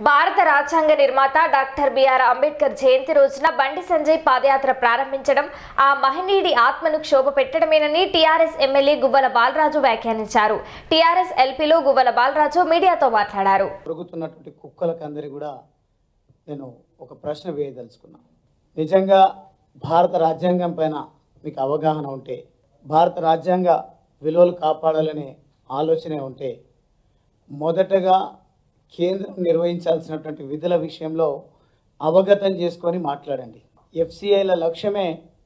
భారత రాజ్యాంగ నిర్మాత డాక్టర్ బిఆర్ అంబేద్కర్ జయంతి రోజున బండి సంజయ్ పాదయాత్ర ప్రారంభించడం ఆ మహనీయుడి ఆత్మను క్షోభ పెట్టడమేనని టీఆర్ఎస్ ఎమ్మెల్యే గువ్వల బాలరాజు వ్యాఖ్యానించారు టీఆర్ఎస్ ఎల్పీలో గువ్వల బాలరాజు మీడియాతో మాట్లాడారు పెరుగుతున్నటువంటి కుక్కలకు అందరి కూడా నేను ఒక ప్రశ్న వేయదలుచుకున్నా నిజంగా భారత రాజ్యాంగం పైన మీకు అవగాహన ఉంటే భారత రాజ్యాంగ విలువలు కాపాడాలనే ఆలోచనే ఉంటే మొదటగా కేంద్రం నిర్వహించాల్సినటువంటి విధుల విషయంలో అవగతం చేసుకొని మాట్లాడండి ఎఫ్సిఐల లక్ష్యమే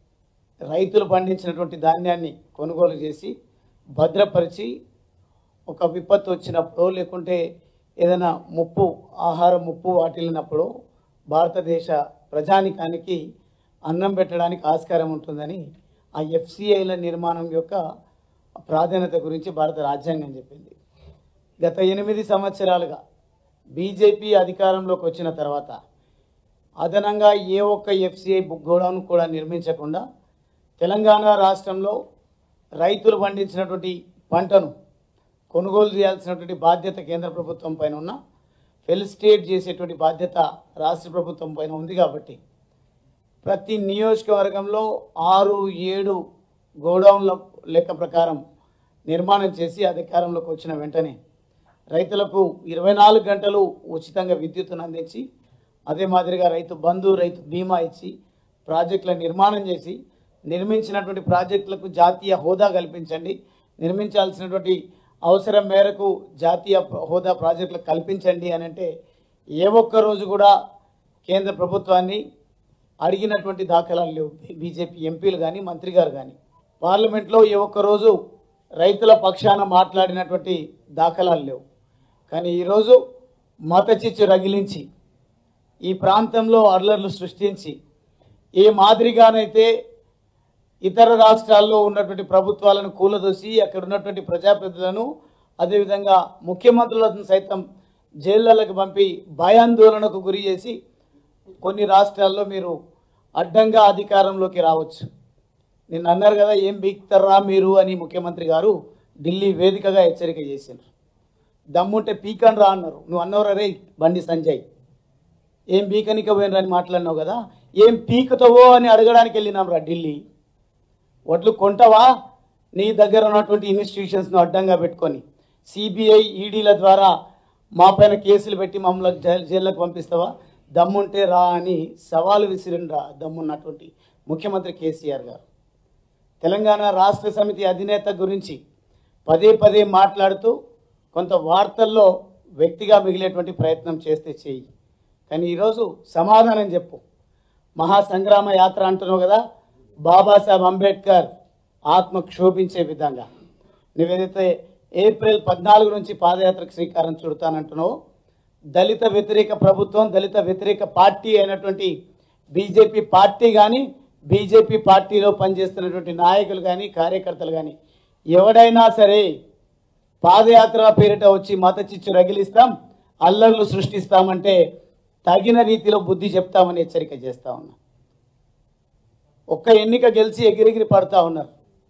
రైతులు పండించినటువంటి ధాన్యాన్ని కొనుగోలు చేసి భద్రపరిచి ఒక విపత్తు వచ్చినప్పుడు లేకుంటే ఏదైనా ముప్పు ఆహార ముప్పు వాటిల్లినప్పుడు భారతదేశ ప్రజానికానికి అన్నం పెట్టడానికి ఆస్కారం ఉంటుందని ఆ ఎఫ్సిఐల నిర్మాణం యొక్క ప్రాధాన్యత గురించి భారత రాజ్యాంగం చెప్పింది గత ఎనిమిది సంవత్సరాలుగా బీజేపీ అధికారంలోకి వచ్చిన తర్వాత అదనంగా ఏ ఒక్క ఎఫ్సిఐ గోడౌన్ కూడా నిర్మించకుండా తెలంగాణ రాష్ట్రంలో రైతులు పండించినటువంటి పంటను కొనుగోలు చేయాల్సినటువంటి బాధ్యత కేంద్ర ప్రభుత్వం పైన ఉన్న ఫెలిసిటేట్ చేసేటువంటి బాధ్యత రాష్ట్ర ప్రభుత్వం పైన ఉంది కాబట్టి ప్రతి నియోజకవర్గంలో ఆరు ఏడు గోడౌన్ల లెక్క ప్రకారం నిర్మాణం చేసి అధికారంలోకి వచ్చిన వెంటనే రైతులకు ఇరవై నాలుగు గంటలు ఉచితంగా విద్యుత్తును అందించి అదే మాదిరిగా రైతు బంధు రైతు బీమా ఇచ్చి ప్రాజెక్టుల నిర్మాణం చేసి నిర్మించినటువంటి ప్రాజెక్టులకు జాతీయ హోదా కల్పించండి నిర్మించాల్సినటువంటి అవసరం మేరకు జాతీయ హోదా ప్రాజెక్టులకు కల్పించండి అని అంటే ఏ ఒక్క రోజు కూడా కేంద్ర ప్రభుత్వాన్ని అడిగినటువంటి దాఖలాలు లేవు బీజేపీ ఎంపీలు కానీ మంత్రి గారు కానీ పార్లమెంట్లో ఏ ఒక్క రోజు రైతుల పక్షాన మాట్లాడినటువంటి దాఖలాలు లేవు కానీ ఈరోజు మత చిచ్చు రగిలించి ఈ ప్రాంతంలో అర్లర్లు సృష్టించి ఏ మాదిరిగానైతే ఇతర రాష్ట్రాల్లో ఉన్నటువంటి ప్రభుత్వాలను కూలదోసి అక్కడ ఉన్నటువంటి ప్రజాప్రతినిధులను అదేవిధంగా ముఖ్యమంత్రులను సైతం జైళ్ళకు పంపి భయాందోళనకు గురి చేసి కొన్ని రాష్ట్రాల్లో మీరు అడ్డంగా అధికారంలోకి రావచ్చు నిన్న అన్నారు కదా ఏం బీక్తారా మీరు అని ముఖ్యమంత్రి గారు ఢిల్లీ వేదికగా హెచ్చరిక చేసిండ్రు దమ్ముంటే పీకన్ రా అన్నారు నువ్వు అన్నవరా రే బండి సంజయ్ ఏం పీకనిక పోయినరని మాట్లాడినావు కదా ఏం పీకుతావో అని అడగడానికి వెళ్ళినాం రా ఢిల్లీ వడ్లు కొంటవా నీ దగ్గర ఉన్నటువంటి ఇన్స్టిట్యూషన్స్ను అడ్డంగా పెట్టుకొని సిబిఐ ఈడీల ద్వారా మా పైన కేసులు పెట్టి మమ్మల్ని జైలు జైల్లోకి పంపిస్తావా దమ్ముంటే రా అని సవాలు విసిరిండ్రా దమ్మున్నటువంటి ముఖ్యమంత్రి కేసీఆర్ గారు తెలంగాణ రాష్ట్ర సమితి అధినేత గురించి పదే పదే మాట్లాడుతూ కొంత వార్తల్లో వ్యక్తిగా మిగిలేటువంటి ప్రయత్నం చేస్తే చెయ్యి కానీ ఈరోజు సమాధానం చెప్పు మహాసంగ్రామ యాత్ర అంటున్నావు కదా బాబాసాహెబ్ అంబేద్కర్ ఆత్మ క్షోభించే విధంగా నువ్వేదైతే ఏప్రిల్ పద్నాలుగు నుంచి పాదయాత్రకు శ్రీకారం చుడతానంటున్నావో దళిత వ్యతిరేక ప్రభుత్వం దళిత వ్యతిరేక పార్టీ అయినటువంటి బీజేపీ పార్టీ కానీ బీజేపీ పార్టీలో పనిచేస్తున్నటువంటి నాయకులు కానీ కార్యకర్తలు కానీ ఎవడైనా సరే పాదయాత్ర పేరిట వచ్చి మత చిచ్చు రగిలిస్తాం అల్లర్లు సృష్టిస్తామంటే తగిన రీతిలో బుద్ధి చెప్తామని హెచ్చరిక చేస్తా ఉన్నా ఒక్క ఎన్నిక గెలిచి ఎగిరెగిరి పడతా ఉన్నారు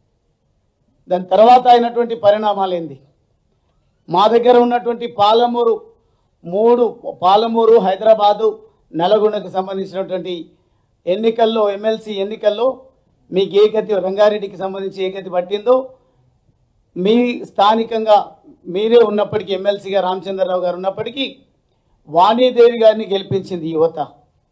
దాని తర్వాత అయినటువంటి పరిణామాలు ఏంది మా దగ్గర ఉన్నటువంటి పాలమూరు మూడు పాలమూరు హైదరాబాదు నల్గొండకు సంబంధించినటువంటి ఎన్నికల్లో ఎమ్మెల్సీ ఎన్నికల్లో మీకు ఏ గతి రంగారెడ్డికి సంబంధించి ఏ గతి పట్టిందో మీ స్థానికంగా మీరే ఉన్నప్పటికీ ఎమ్మెల్సీగా రామచంద్రరావు గారు ఉన్నప్పటికీ వాణీదేవి గారిని గెలిపించింది ఈ యువత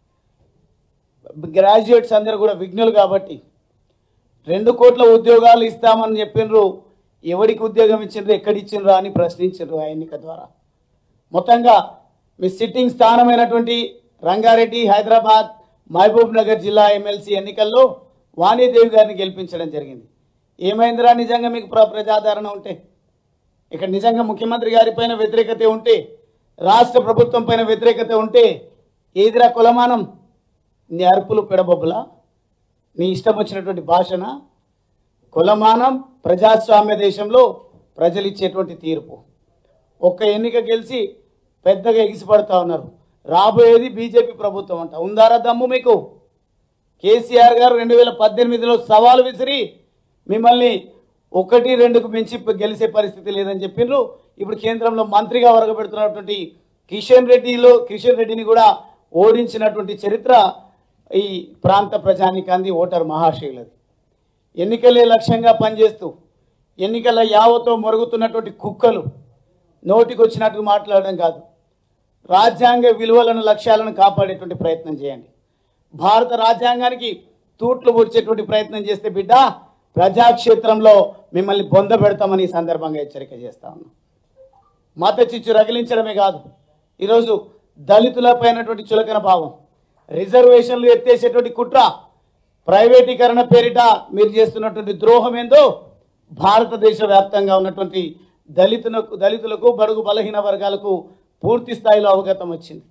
గ్రాడ్యుయేట్స్ అందరూ కూడా విఘ్నులు కాబట్టి రెండు కోట్ల ఉద్యోగాలు ఇస్తామని చెప్పిండ్రు ఎవరికి ఉద్యోగం ఇచ్చిండ్రు ఎక్కడ ఇచ్చిండ్రు అని ప్రశ్నించిండ్రు ఆ ఎన్నిక ద్వారా మొత్తంగా మీ సిట్టింగ్ స్థానమైనటువంటి రంగారెడ్డి హైదరాబాద్ మహబూబ్ నగర్ జిల్లా ఎమ్మెల్సీ ఎన్నికల్లో వాణీదేవి గారిని గెలిపించడం జరిగింది ఏమైందిరా నిజంగా మీకు ప్ర ప్రజాదరణ ఉంటే ఇక్కడ నిజంగా ముఖ్యమంత్రి గారి పైన వ్యతిరేకత ఉంటే రాష్ట్ర ప్రభుత్వం పైన వ్యతిరేకత ఉంటే ఏదిరా కులమానం నీ అరుపులు పెడబొబ్బులా నీ ఇష్టం వచ్చినటువంటి భాషన కులమానం ప్రజాస్వామ్య దేశంలో ప్రజలు ఇచ్చేటువంటి తీర్పు ఒక్క ఎన్నిక గెలిచి పెద్దగా ఎగిసిపడతా ఉన్నారు రాబోయేది బీజేపీ ప్రభుత్వం అంట ఉందారా దమ్ము మీకు కేసీఆర్ గారు రెండు వేల పద్దెనిమిదిలో సవాలు విసిరి మిమ్మల్ని ఒకటి రెండుకు మించి గెలిచే పరిస్థితి లేదని చెప్పిండ్రు ఇప్పుడు కేంద్రంలో మంత్రిగా వరగబెడుతున్నటువంటి కిషన్ రెడ్డిలో కిషన్ రెడ్డిని కూడా ఓడించినటువంటి చరిత్ర ఈ ప్రాంత ప్రజానికాంది ఓటర్ మహాశైలది ఎన్నికలే లక్ష్యంగా పనిచేస్తూ ఎన్నికల యావతో మొరుగుతున్నటువంటి కుక్కలు నోటికి వచ్చినట్టు మాట్లాడడం కాదు రాజ్యాంగ విలువలను లక్ష్యాలను కాపాడేటువంటి ప్రయత్నం చేయండి భారత రాజ్యాంగానికి తూట్లు పొడిచేటువంటి ప్రయత్నం చేస్తే బిడ్డ ప్రజాక్షేత్రంలో మిమ్మల్ని బొంద పెడతామని ఈ సందర్భంగా హెచ్చరిక చేస్తా ఉన్నాం మత చిచ్చు రగిలించడమే కాదు ఈరోజు దళితులపైనటువంటి చులకన భావం రిజర్వేషన్లు ఎత్తేసేటువంటి కుట్ర ప్రైవేటీకరణ పేరిట మీరు చేస్తున్నటువంటి ద్రోహం ఏందో భారతదేశ వ్యాప్తంగా ఉన్నటువంటి దళితులకు దళితులకు బడుగు బలహీన వర్గాలకు పూర్తి స్థాయిలో అవగతం వచ్చింది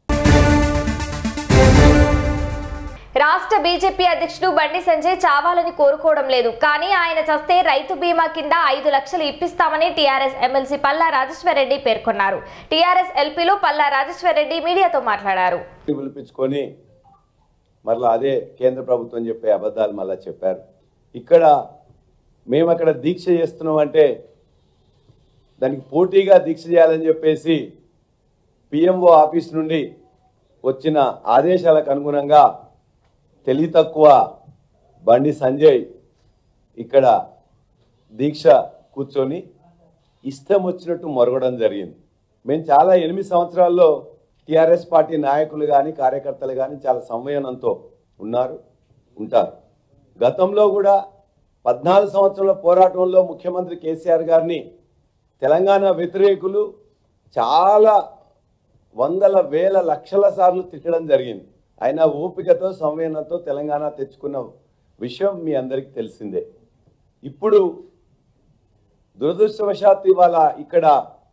రాష్ట్ర బీజేపీ అధ్యక్షుడు బండి సంజయ్ చావాలని కోరుకోవడం లేదు కానీ ఆయన చస్తే రైతు బీమా కింద ఐదు లక్షలు ఇప్పిస్తామని టీఆర్ఎస్ ఎమ్మెల్సీ పల్లా రాజేశ్వర్ రెడ్డి పేర్కొన్నారు టీఆర్ఎస్ ఎల్పీలో పల్లా రాజేశ్వర్ రెడ్డి మీడియాతో మాట్లాడారు పిలిపించుకొని మరలా అదే కేంద్ర ప్రభుత్వం చెప్పే అబద్ధాలు మళ్ళా చెప్పారు ఇక్కడ మేము అక్కడ దీక్ష చేస్తున్నాం అంటే దానికి పోటీగా దీక్ష చేయాలని చెప్పేసి పిఎంఓ ఆఫీస్ నుండి వచ్చిన ఆదేశాలకు అనుగుణంగా తెలివి తక్కువ బండి సంజయ్ ఇక్కడ దీక్ష కూర్చొని ఇష్టం వచ్చినట్టు మొరగడం జరిగింది మేము చాలా ఎనిమిది సంవత్సరాల్లో టిఆర్ఎస్ పార్టీ నాయకులు కానీ కార్యకర్తలు కానీ చాలా సంవయనంతో ఉన్నారు ఉంటారు గతంలో కూడా పద్నాలుగు సంవత్సరాల పోరాటంలో ముఖ్యమంత్రి కేసీఆర్ గారిని తెలంగాణ వ్యతిరేకులు చాలా వందల వేల లక్షల సార్లు తిట్టడం జరిగింది ఆయన ఓపికతో సంవేదనతో తెలంగాణ తెచ్చుకున్న విషయం మీ అందరికీ తెలిసిందే ఇప్పుడు దురదృష్టవశాత్తు ఇవాళ ఇక్కడ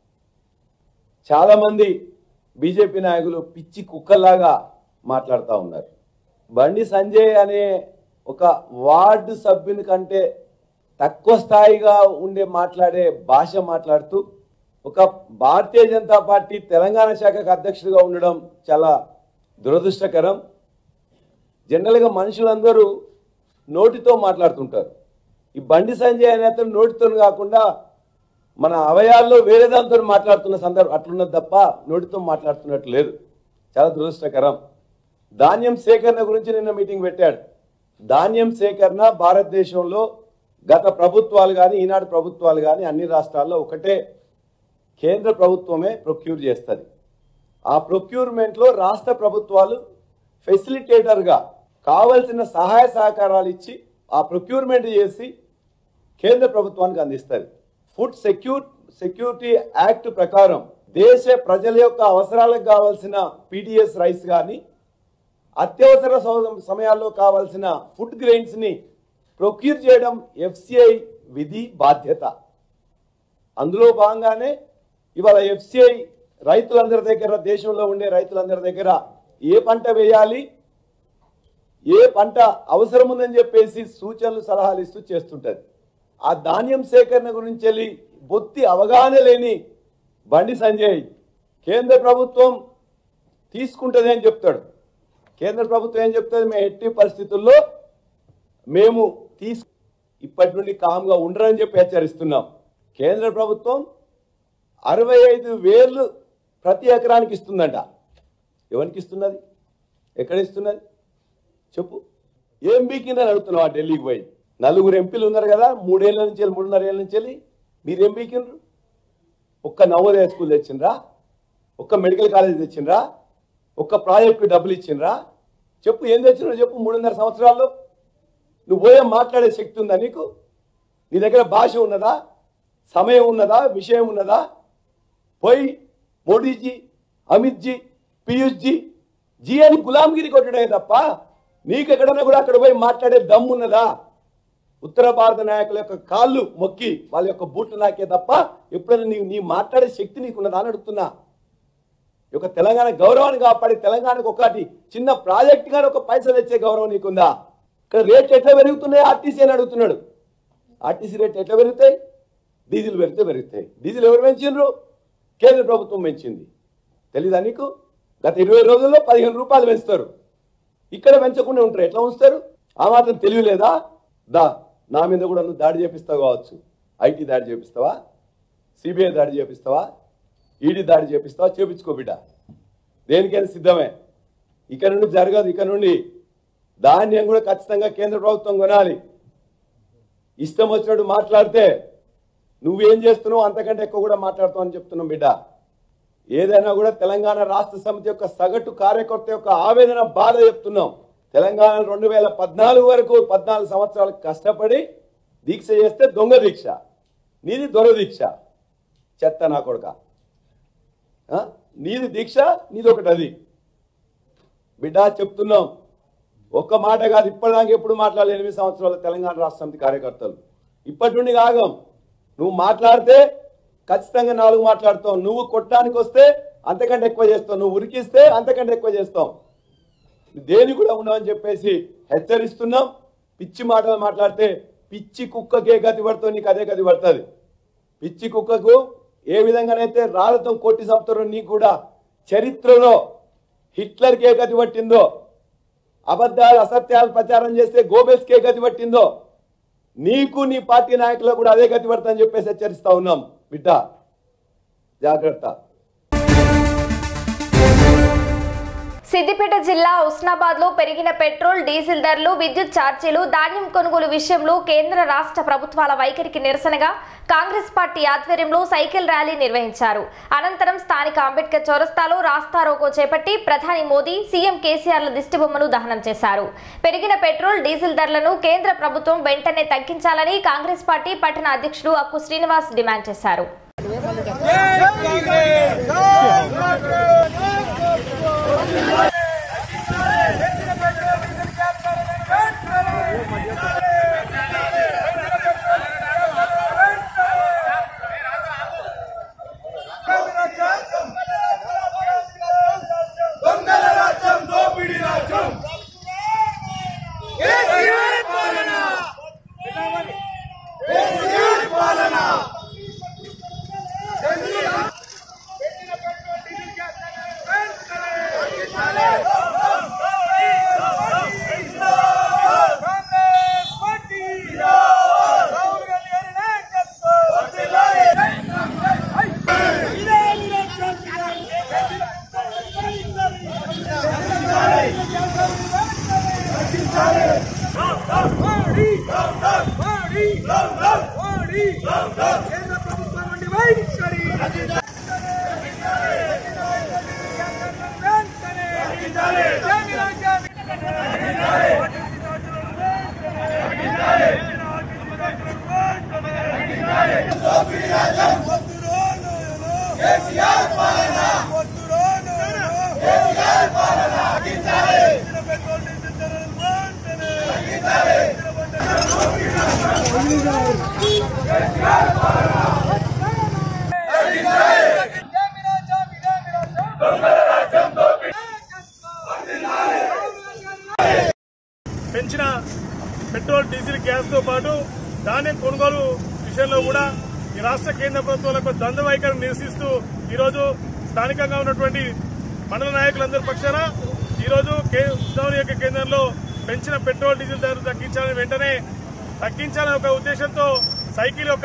చాలామంది బీజేపీ నాయకులు పిచ్చి కుక్కల్లాగా మాట్లాడుతూ ఉన్నారు బండి సంజయ్ అనే ఒక వార్డు సభ్యుని కంటే తక్కువ స్థాయిగా ఉండే మాట్లాడే భాష మాట్లాడుతూ ఒక భారతీయ జనతా పార్టీ తెలంగాణ శాఖకు అధ్యక్షుడిగా ఉండడం చాలా దురదృష్టకరం జనరల్గా మనుషులందరూ నోటితో మాట్లాడుతుంటారు ఈ బండి సంజయ్ అనే అతను నోటితో కాకుండా మన అవయాల్లో వేరే దాంతో మాట్లాడుతున్న సందర్భం అట్లున్నది తప్ప నోటితో మాట్లాడుతున్నట్టు లేదు చాలా దురదృష్టకరం ధాన్యం సేకరణ గురించి నిన్న మీటింగ్ పెట్టాడు ధాన్యం సేకరణ భారతదేశంలో గత ప్రభుత్వాలు కానీ ఈనాడు ప్రభుత్వాలు కానీ అన్ని రాష్ట్రాల్లో ఒకటే కేంద్ర ప్రభుత్వమే ప్రొక్యూర్ చేస్తుంది ఆ ప్రొక్యూర్మెంట్లో రాష్ట్ర ప్రభుత్వాలు ఫెసిలిటేటర్గా కావలసిన సహాయ సహకారాలు ఇచ్చి ఆ ప్రొక్యూర్మెంట్ చేసి కేంద్ర ప్రభుత్వానికి అందిస్తుంది ఫుడ్ సెక్యూర్ సెక్యూరిటీ యాక్ట్ ప్రకారం దేశ ప్రజల యొక్క అవసరాలకు కావాల్సిన పీడిఎస్ రైస్ కానీ అత్యవసర సమ- సమయాల్లో కావాల్సిన ఫుడ్ గ్రెయిన్స్ ని ప్రొక్యూర్ చేయడం ఎఫ్సిఐ విధి బాధ్యత అందులో భాగంగానే ఇవాళ ఎఫ్సిఐ రైతులందరి దగ్గర దేశంలో ఉండే రైతులందరి దగ్గర ఏ పంట వేయాలి ఏ పంట అవసరం ఉందని చెప్పేసి సూచనలు సలహాలు ఇస్తూ చేస్తుంటది ఆ ధాన్యం సేకరణ గురించి వెళ్ళి బొత్తి అవగాహన లేని బండి సంజయ్ కేంద్ర ప్రభుత్వం తీసుకుంటుంది అని చెప్తాడు కేంద్ర ప్రభుత్వం ఏం చెప్తుంది మేము ఎట్టి పరిస్థితుల్లో మేము తీసు ఇప్పటి నుండి కామ్గా ఉండరని చెప్పి హెచ్చరిస్తున్నాం కేంద్ర ప్రభుత్వం అరవై ఐదు వేలు ప్రతి ఎకరానికి ఇస్తుందంట ఎవరికి ఇస్తున్నది ఎక్కడ ఇస్తున్నది చెప్పు ఏం బీకిందని అడుగుతున్నావు ఆ ఢిల్లీకి పోయి నలుగురు ఎంపీలు ఉన్నారు కదా మూడేళ్ల నుంచి వెళ్ళి మూడున్నర ఏళ్ళ నుంచి వెళ్ళి మీరేం బీకిండ్రు ఒక్క నవోదయ స్కూల్ తెచ్చిండ్రా ఒక్క మెడికల్ కాలేజ్ తెచ్చిండ్రా ఒక్క ప్రాజెక్టు డబ్బులు ఇచ్చిండ్రా చెప్పు ఏం తెచ్చినావు చెప్పు మూడున్నర సంవత్సరాల్లో నువ్వు పోయే మాట్లాడే శక్తి ఉందా నీకు నీ దగ్గర భాష ఉన్నదా సమయం ఉన్నదా విషయం ఉన్నదా పోయి మోడీజీ అమిత్ జీ పీయూష్ జీ జీ అని గులాంగిరి కొట్టడే తప్ప నీకు ఎక్కడన్నా కూడా అక్కడ పోయి మాట్లాడే దమ్ము ఉన్నదా ఉత్తర భారత నాయకుల యొక్క కాళ్ళు మొక్కి వాళ్ళ యొక్క బూట్లు నాకే తప్ప ఎప్పుడైనా నీ నీ మాట్లాడే శక్తి నీకున్నదా అని అడుగుతున్నా ఈ యొక్క తెలంగాణ గౌరవాన్ని కాపాడి తెలంగాణకు ఒకటి చిన్న ప్రాజెక్ట్ గాని ఒక పైసలు తెచ్చే గౌరవం నీకుందా ఇక్కడ రేట్లు ఎట్లా పెరుగుతున్నాయి ఆర్టీసీ అని అడుగుతున్నాడు ఆర్టీసీ రేట్లు ఎట్లా పెరుగుతాయి డీజిల్ పెరిగితే పెరుగుతాయి డీజిల్ ఎవరు పెంచిండ్రు కేంద్ర ప్రభుత్వం పెంచింది తెలీదా నీకు గత ఇరవై రోజుల్లో పదిహేను రూపాయలు పెంచుతారు ఇక్కడ పెంచకుండా ఉంటారు ఎట్లా ఉంచుతారు ఆ మాత్రం తెలివి లేదా దా నా మీద కూడా నువ్వు దాడి చేపిస్తావు కావచ్చు ఐటీ దాడి చేపిస్తావా సిబిఐ దాడి చేపిస్తావా ఈడీ దాడి చేపిస్తావా చేపించుకో బిడ్డ దేనికైనా సిద్ధమే ఇక నుండి జరగదు ఇక నుండి ధాన్యం కూడా ఖచ్చితంగా కేంద్ర ప్రభుత్వం కొనాలి ఇష్టం వచ్చినట్టు మాట్లాడితే నువ్వేం చేస్తున్నావు అంతకంటే ఎక్కువ కూడా మాట్లాడుతావు అని చెప్తున్నాం బిడ్డ ఏదైనా కూడా తెలంగాణ రాష్ట్ర సమితి యొక్క సగటు కార్యకర్త యొక్క ఆవేదన బాధ చెప్తున్నాం తెలంగాణ రెండు వేల పద్నాలుగు వరకు పద్నాలుగు సంవత్సరాలు కష్టపడి దీక్ష చేస్తే దొంగ దీక్ష నీది దొర దీక్ష చెత్త నా కొడుక ఆ? నీది దీక్ష నీది ఒకటి అది బిడ్డ చెప్తున్నాం ఒక్క మాట కాదు ఇప్పటిదాకా ఎప్పుడు మాట్లాడలేదు ఎనిమిది సంవత్సరాల తెలంగాణ రాష్ట్ర సమితి కార్యకర్తలు ఇప్పటి నుండి ఆగం నువ్వు మాట్లాడితే ఖచ్చితంగా నాలుగు మాట్లాడతావు నువ్వు కొట్టడానికి వస్తే అంతకంటే ఎక్కువ చేస్తావు నువ్వు ఉరికిస్తే అంతకంటే ఎక్కువ చేస్తావు దేని కూడా ఉన్నామని చెప్పేసి హెచ్చరిస్తున్నాం పిచ్చి మాటలు మాట్లాడితే పిచ్చి కుక్కకే గతి పడుతుంది నీకు అదే గతి పడుతుంది పిచ్చి కుక్కకు ఏ విధంగానైతే రాళ్లతో కొట్టి చంపుతారో నీకు కూడా చరిత్రలో హిట్లర్కి ఏ గతి పట్టిందో అబద్ధాలు అసత్యాలు ప్రచారం చేస్తే గోబెల్స్కి ఏ గతి పట్టిందో నీకు నీ పార్టీ నాయకులకు కూడా అదే గతి పడుతుందని చెప్పేసి హెచ్చరిస్తా ఉన్నాం బిడ్డ జాగ్రత్త సిద్దిపేట జిల్లా ఉస్నాబాద్ లో పెరిగిన పెట్రోల్ డీజిల్ ధరలు విద్యుత్ ఛార్జీలు ధాన్యం కొనుగోలు విషయంలో కేంద్ర రాష్ట్ర ప్రభుత్వాల వైఖరికి నిరసనగా కాంగ్రెస్ పార్టీ ఆధ్వర్యంలో సైకిల్ ర్యాలీ నిర్వహించారు అనంతరం స్థానిక అంబేద్కర్ చౌరస్తాలో రాస్తారోకో చేపట్టి ప్రధాని మోదీ సీఎం కేసీఆర్ల దిష్టిబొమ్మను దహనం చేశారు పెరిగిన పెట్రోల్ డీజిల్ ధరలను కేంద్ర ప్రభుత్వం వెంటనే తగ్గించాలని కాంగ్రెస్ పార్టీ పట్టణ అధ్యక్షుడు అక్కు శ్రీనివాస్ డిమాండ్ చేశారు కేంద్ర ప్రభుత్వం నుండి వైఖరి పెంచిన పెట్రోల్ డీజిల్ గ్యాస్ తో పాటు ధాన్యం కొనుగోలు విషయంలో కూడా ఈ రాష్ట్ర కేంద్ర ప్రభుత్వాలకు ద్వంద్వ వైఖరిని నిరసిస్తూ ఈరోజు స్థానికంగా ఉన్నటువంటి మండల నాయకులందరి పక్షాన ఈరోజు కే- ఉద్యమం యొక్క కేంద్రంలో పెంచిన పెట్రోల్ డీజిల్ ధరలు తగ్గించాలని వెంటనే తగ్గించాలనే ఒక ఉద్దేశంతో సైకిల్ ఒక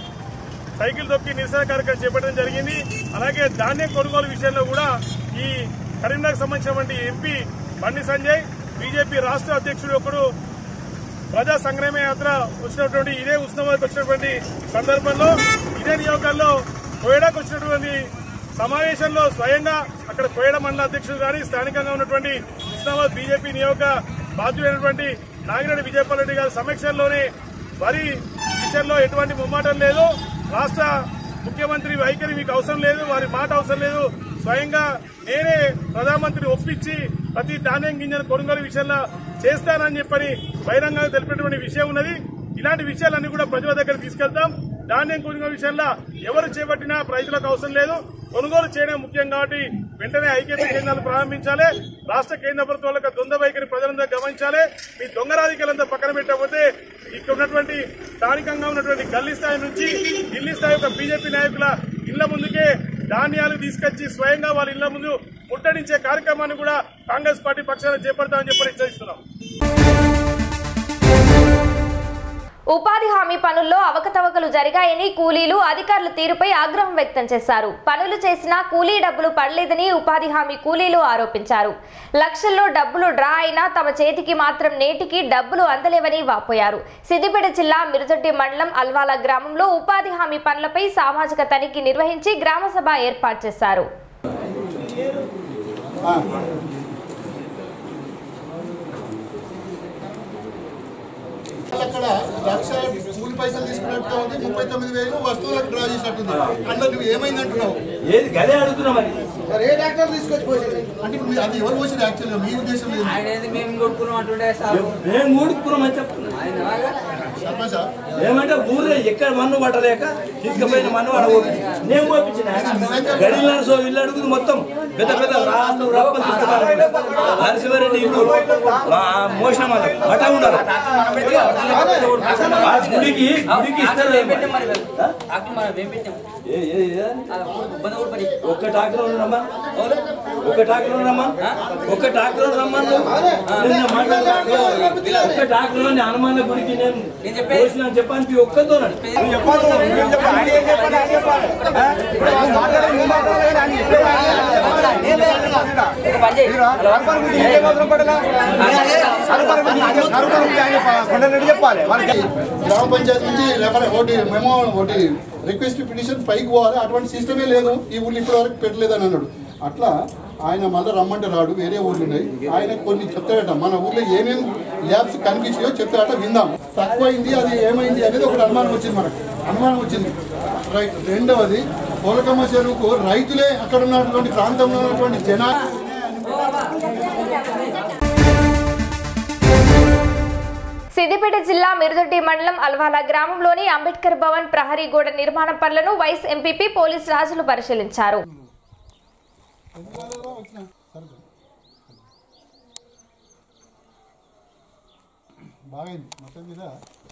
సైకిల్ తొక్కి నిరసన కార్యక్రమం చేపట్టడం జరిగింది అలాగే ధాన్యం కొనుగోలు విషయంలో కూడా ఈ కరీంనగర్ సంబంధించినటువంటి ఎంపీ బండి సంజయ్ బీజేపీ రాష్ట్ర అధ్యక్షుడు ఒకడు ప్రజా సంగ్రామ యాత్ర వచ్చినటువంటి ఇదే ఉత్సవాలకు వచ్చినటువంటి సందర్భంలో ఇదే నియోజకాల్లో కోయడాకు వచ్చినటువంటి సమావేశంలో స్వయంగా అక్కడ కోయడ మండల అధ్యక్షుడు గాని స్థానికంగా ఉన్నటువంటి ఉస్నాబాద్ బీజేపీ నియోజక బాధ్యుడైనటువంటి నాగిరెడ్డి విజయపాల్ రెడ్డి గారి సమక్షంలోనే వరి విషయంలో ఎటువంటి ముమ్మాటం లేదు రాష్ట్ర ముఖ్యమంత్రి వైఖరి మీకు అవసరం లేదు వారి మాట అవసరం లేదు స్వయంగా నేనే ప్రధానమంత్రిని ఒప్పించి ప్రతి ధాన్యం గింజల కొనుగోలు విషయంలో చేస్తానని చెప్పని బహిరంగంగా తెలిపినటువంటి విషయం ఉన్నది ఇలాంటి విషయాలన్నీ కూడా ప్రజల దగ్గర తీసుకెళ్తాం ధాన్యం కొనుగోలు విషయంలో ఎవరు చేపట్టినా రైతులకు అవసరం లేదు కొనుగోలు చేయడం ముఖ్యం కాబట్టి వెంటనే ఐక్యత కేంద్రాలు ప్రారంభించాలి రాష్ట్ర కేంద్ర ప్రభుత్వాలకు ద్వంద్వ వైఖరి ప్రజలందరూ గమనించాలి మీ దొంగ రాజకీయాలంతా పక్కన పెట్టకపోతే ఇక్కడ ఉన్నటువంటి స్థానికంగా ఉన్నటువంటి గల్లీ స్థాయి నుంచి ఢిల్లీ స్థాయి యొక్క బీజేపీ నాయకుల ఇళ్ల ముందుకే ధాన్యాలు తీసుకొచ్చి స్వయంగా వాళ్ళ ఇళ్ల ముందు ముట్టడించే కార్యక్రమాన్ని కూడా కాంగ్రెస్ పార్టీ పక్షాన చేపడతామని చెప్పి హెచ్చరిస్తున్నాం ఉపాధి హామీ పనుల్లో అవకతవకలు జరిగాయని కూలీలు అధికారుల తీరుపై ఆగ్రహం వ్యక్తం చేశారు పనులు చేసినా కూలీ డబ్బులు పడలేదని ఉపాధి హామీ కూలీలు ఆరోపించారు లక్షల్లో డబ్బులు డ్రా అయినా తమ చేతికి మాత్రం నేటికి డబ్బులు అందలేవని వాపోయారు సిద్దిపేట జిల్లా మిరుదొడ్డి మండలం అల్వాల గ్రామంలో ఉపాధి హామీ పనులపై సామాజిక తనిఖీ నిర్వహించి గ్రామ సభ ఏర్పాటు చేశారు అక్కడ లక్ష కూలి పైసలు తీసుకున్నట్టు ఉంది ముప్పై తొమ్మిది వేలు వస్తువులకు డ్రా చేసినట్టుంది అందులో నువ్వు ఏమైంది అంటున్నావు ఏది గదే అడుగుతున్నా మరి మరి ఏ డాక్టర్ తీసుకొచ్చి పోసింది అంటే ఇప్పుడు మీ- అది ఎవరు పోసింది యాక్చువల్గా మీ ఉద్దేశం లేదు ఆయన ఏది మేము కొడుకున్నాం అంటుండే సార్ మేము మూడుకున్నామని చెప్తున్నా ఆయన అలాగా సర్పంచ్ ఏమంటే ఊరే ఎక్కడ మన్ను పట్టలేక తీసుకుపోయిన మన్ను అక్కడ పోపించి నేను పోపించిన గడిలో సో ఇల్లు అడుగుతుంది మొత్తం పెద్ద పెద్ద రాళ్ళు రప్పలు తీసుకున్నారు నరసింహారెడ్డి ఇల్లు మోసిన మన మఠ ఉండాలి ఆ గుడికి గుడికి ఇస్తారు ఏం పెట్టాం మరి డాక్టర్ మనం ఏం పెట్టాం ఏ- ఏ- ఏ? ఇబ్బంది కూడా పడి ఒక్క టాక్టర్ రమ్మా ఒక్క టాక్టర్ రమ్మా ఒక్క టాక్టర్ రమ్మా నిన్న మాట్లాడుతున్నా. ఒక్క టాక్టర్ హనుమాన్ గుడికి నేను నేను చెప్పేది- పోసిన చెప్పానికి ఒక్కతోనండి ఒక పని చేయి గ్రామ పంచాయతీ నుంచి రెఫర్ ఒకటి మేము ఒకటి రిక్వెస్ట్ పిటిషన్ పైకి పోవాలి అటువంటి సిస్టమే లేదు ఈ ఊళ్ళు ఇప్పటి వరకు పెట్టలేదని అన్నాడు అట్లా ఆయన మళ్ళీ రమ్మంటే రాడు వేరే ఊర్లు ఉన్నాయి ఆయన కొన్ని చెప్తాడట మన ఊర్లో ఏమేమి ల్యాబ్స్ కనిపించాయో చెప్తాడట విందాం తక్కువైంది అది ఏమైంది అనేది ఒకటి అనుమానం వచ్చింది మనకు అనుమానం వచ్చింది రైట్ రెండవది పోలకమ్మ చెరువుకు రైతులే అక్కడ ఉన్నటువంటి ప్రాంతంలో ఉన్నటువంటి జనాలు సిద్దిపేట జిల్లా మిరుదొడ్డి మండలం అల్వాల గ్రామంలోని అంబేద్కర్ భవన్ ప్రహరీ గోడ నిర్మాణ పనులను వైస్ ఎంపీపీ పోలీస్ రాజులు పరిశీలించారు బాగైంది మొత్తం మీద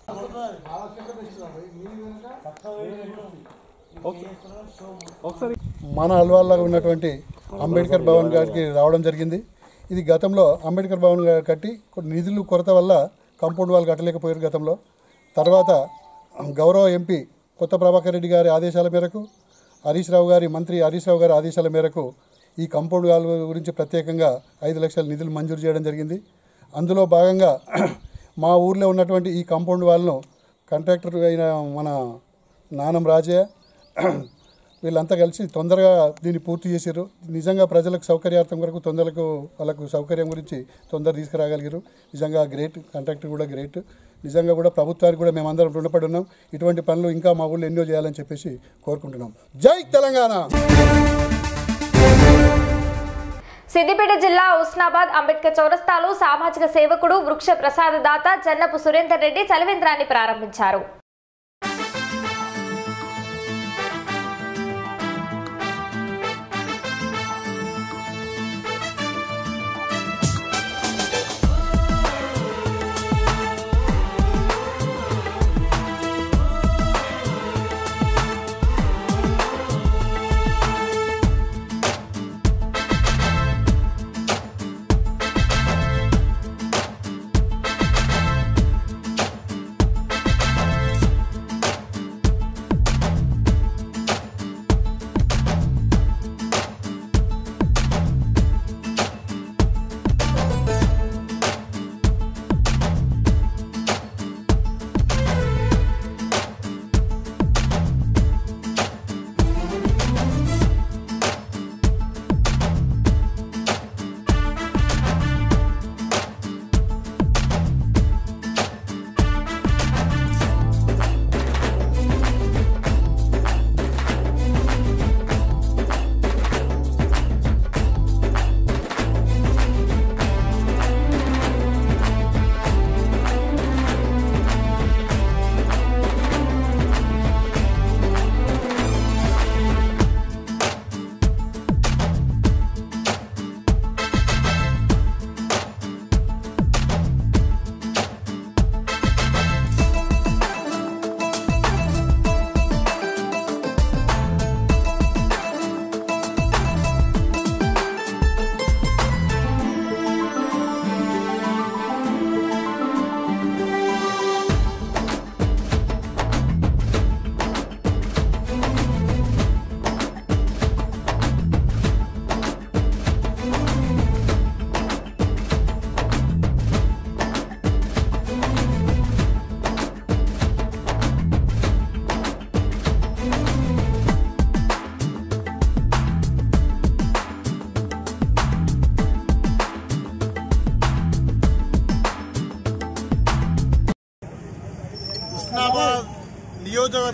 మన అల్వాల్లో ఉన్నటువంటి అంబేద్కర్ భవన్ గారికి రావడం జరిగింది ఇది గతంలో అంబేద్కర్ భవన్ గా- కట్టి కొన్ని నిధులు కొరత వల్ల కాంపౌండ్ వాళ్ళు కట్టలేకపోయారు గతంలో తర్వాత గౌరవ ఎంపీ కొత్త ప్రభాకర్ రెడ్డి గారి ఆదేశాల మేరకు హరీష్ రావు గారి మంత్రి హరీష్ రావు గారి ఆదేశాల మేరకు ఈ కాంపౌండ్ వాల్ గురించి ప్రత్యేకంగా ఐదు లక్షల నిధులు మంజూరు చేయడం జరిగింది అందులో భాగంగా మా ఊర్లో ఉన్నటువంటి ఈ కాంపౌండ్ వాల్ను కాంట్రాక్టర్ అయిన మన నానం రాజయ్య వీళ్ళంతా కలిసి తొందరగా దీన్ని పూర్తి చేశారు నిజంగా ప్రజలకు సౌకర్యార్థం వరకు తొందరకు వాళ్ళకు సౌకర్యం గురించి తొందర తీసుకురాగలిగారు నిజంగా గ్రేట్ కాంట్రాక్టర్ కూడా గ్రేట్ నిజంగా కూడా ప్రభుత్వానికి కూడా మేమందరం రుణపడి ఉన్నాం ఇటువంటి పనులు ఇంకా మా ఊళ్ళో ఎన్నో చేయాలని చెప్పేసి కోరుకుంటున్నాం జై తెలంగాణ సిద్దిపేట జిల్లా ఉస్నాబాద్ అంబేద్కర్ చౌరస్తాలో సామాజిక సేవకుడు వృక్ష ప్రసాదదాత జన్నపు సురేందర్ రెడ్డి చలవేంద్రాన్ని ప్రారంభించారు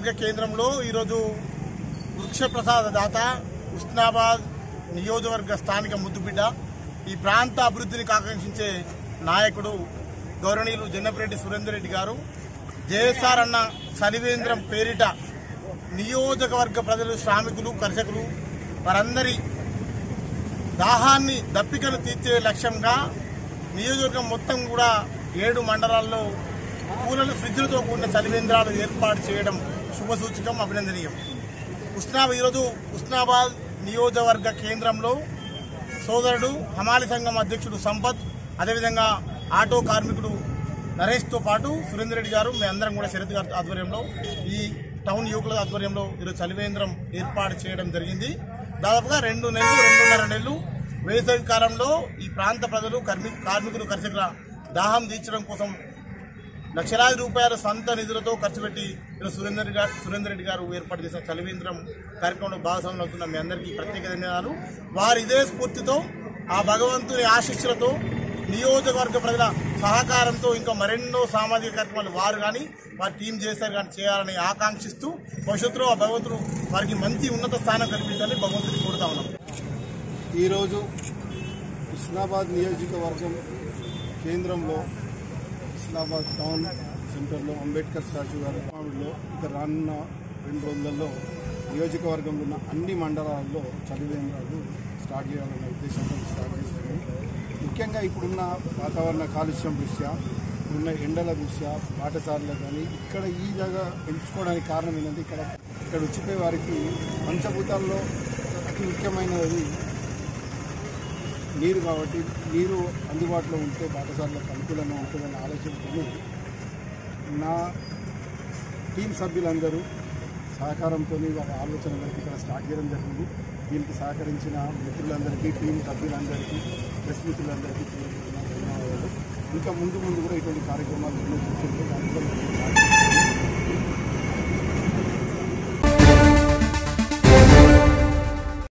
నియోజకవర్గ కేంద్రంలో ఈరోజు వృక్షప్రసాద దాత ఉస్నాబాద్ నియోజకవర్గ స్థానిక ముద్దుబిడ్డ ఈ ప్రాంత అభివృద్ధిని ఆకాంక్షించే నాయకుడు గౌరవనీయులు జన్నపరెడ్డి సురేందర్ రెడ్డి గారు జేఎస్ఆర్ అన్న చలివేంద్రం పేరిట నియోజకవర్గ ప్రజలు శ్రామికులు కర్షకులు వారందరి దాహాన్ని దప్పికను తీర్చే లక్ష్యంగా నియోజకవర్గం మొత్తం కూడా ఏడు మండలాల్లో కూలలు ఫ్రిడ్జ్లతో కూడిన చలివేంద్రాలు ఏర్పాటు చేయడం శుభసూచకం అభినందనీయం ఉస్నాబ్ ఈరోజు ఉస్నాబాద్ నియోజకవర్గ కేంద్రంలో సోదరుడు హమాలి సంఘం అధ్యక్షుడు సంపత్ అదేవిధంగా ఆటో కార్మికుడు నరేష్తో పాటు సురేందర్ రెడ్డి గారు మీ అందరం కూడా శరత్ గారి ఆధ్వర్యంలో ఈ టౌన్ యువకుల ఆధ్వర్యంలో ఈరోజు చలివేంద్రం ఏర్పాటు చేయడం జరిగింది దాదాపుగా రెండు నెలలు రెండున్నర నెలలు వేసవి కాలంలో ఈ ప్రాంత ప్రజలు కార్మి కార్మికులు కర్షకుల దాహం తీర్చడం కోసం లక్షలాది రూపాయల సొంత నిధులతో ఖర్చు పెట్టి ఈరోజు సురేందర్ గారు సురేందర్ రెడ్డి గారు ఏర్పాటు చేసిన చలివేంద్రం కార్యక్రమంలో భాగస్వామ్యం అవుతున్న మీ అందరికీ ప్రత్యేక ధన్యవాదాలు వారి ఇదే స్ఫూర్తితో ఆ భగవంతుని ఆశీస్సులతో నియోజకవర్గ ప్రజల సహకారంతో ఇంకా మరెన్నో సామాజిక కార్యక్రమాలు వారు కానీ వారి టీం చేస్తారు కానీ చేయాలని ఆకాంక్షిస్తూ భవిష్యత్తులో ఆ భగవంతుడు వారికి మంచి ఉన్నత స్థానం కల్పించాలని భగవంతుని కోరుతా ఉన్నాం ఈరోజు ఇస్లామాబాద్ నియోజకవర్గం కేంద్రంలో ఇస్లామాబాద్ టౌన్ సెంటర్లో అంబేద్కర్ స్టాచ్యూ గారి నిర్మాణంలో ఇక రానున్న రెండు రోజులలో నియోజకవర్గంలో ఉన్న అన్ని మండలాల్లో చలివేంద్రాలు స్టార్ట్ చేయాలన్న ఉద్దేశంతో స్టార్ట్ చేస్తుంది ముఖ్యంగా ఇప్పుడున్న వాతావరణ కాలుష్యం దృష్ట్యా ఇప్పుడున్న ఎండల దృష్ట్యా పాఠశాలలో కానీ ఇక్కడ ఈ జాగా ఎంచుకోవడానికి కారణం ఏంటంటే ఇక్కడ ఇక్కడ వచ్చిపోయే వారికి పంచభూతాల్లో అతి ముఖ్యమైనది నీరు కాబట్టి నీరు అందుబాటులో ఉంటే పాఠశాలకు అనుకూలంగా ఉంటుందన్న ఆలోచనతో నా టీం సభ్యులందరూ సహకారంతో వారి ఆలోచనలకి ఇక్కడ స్టార్ట్ చేయడం జరిగింది దీనికి సహకరించిన మిత్రులందరికీ టీం సభ్యులందరికీ ప్రెస్ మిత్రులందరికీ పేరు పేరున ధన్యవాదాలు ఇంకా ముందు ముందు కూడా ఇటువంటి కార్యక్రమాలు ఎన్నో చేస్తుంటే దాంట్లో